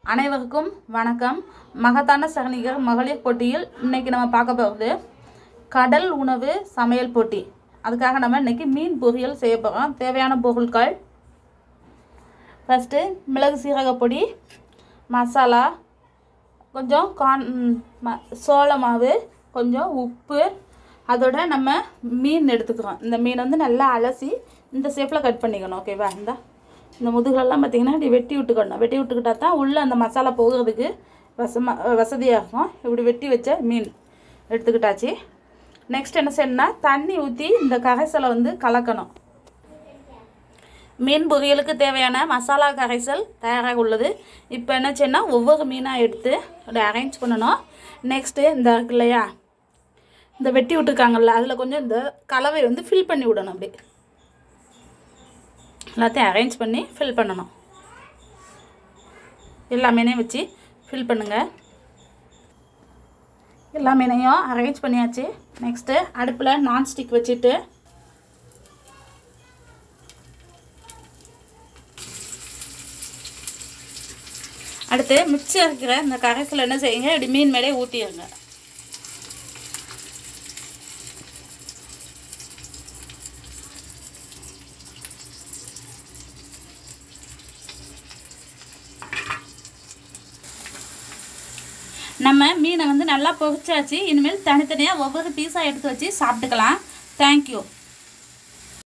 அனைவருக்கும் வணக்கம் மகத்தான சகனிகர் மகளிர் போட்டியில் இன்னைக்கு நம்ம பார்க்க போகிறது கடல் உணவு சமையல் போட்டி அதுக்காக நம்ம இன்னைக்கு மீன் பொரியல் செய்ய போகிறோம் தேவையான பொருட்கள் ஃபஸ்ட்டு மிளகு சீரக பொடி மசாலா கொஞ்சம் கான் ம், ம சோள மாவு கொஞ்சம் உப்பு அதோட நம்ம மீன் எடுத்துக்கிறோம் இந்த மீன் வந்து நல்லா அலசி இந்த ஷேப்பில் கட் பண்ணிக்கணும் ஓகேவா இந்த இந்த முதுகெல்லாம் பார்த்தீங்கன்னா இப்படி வெட்டி விட்டுக்கணும் வெட்டி விட்டுக்கிட்டா தான் உள்ளே அந்த மசாலா போகிறதுக்கு வசமா வசதியாக இருக்கும் இப்படி வெட்டி வச்ச மீன் எடுத்துக்கிட்டாச்சு நெக்ஸ்ட் என்ன செய்யணும்னா தண்ணி ஊற்றி இந்த கரைசலை வந்து கலக்கணும் மீன் பொரியலுக்கு தேவையான மசாலா கரைசல் தயாராக உள்ளது இப்போ என்ன செய்யணும் ஒவ்வொரு மீனாக எடுத்து அப்படி அரேஞ்ச் பண்ணணும் நெக்ஸ்ட்டு இந்த இருக்கு இல்லையா இந்த வெட்டி விட்டுருக்காங்கல்ல அதில் கொஞ்சம் இந்த கலவை வந்து ஃபில் பண்ணி விடணும் அப்படி எல்லாத்தையும் அரேஞ்ச் பண்ணி ஃபில் பண்ணணும் எல்லா மீனையும் வச்சு ஃபில் பண்ணுங்கள் எல்லா மீனையும் அரேஞ்ச் பண்ணியாச்சு நெக்ஸ்ட்டு அடுப்பில் நான்ஸ்டிக் வச்சுட்டு அடுத்து மிச்சம் இருக்கிற இந்த கரைசல் என்ன செய்யுங்க இப்படி மீன் மேலே ஊற்றிடுங்க நம்ம மீனை வந்து நல்லா பொரிச்சாச்சு இனிமேல் தனித்தனியாக ஒவ்வொரு பீஸாக எடுத்து வச்சு சாப்பிட்டுக்கலாம் தேங்க்யூ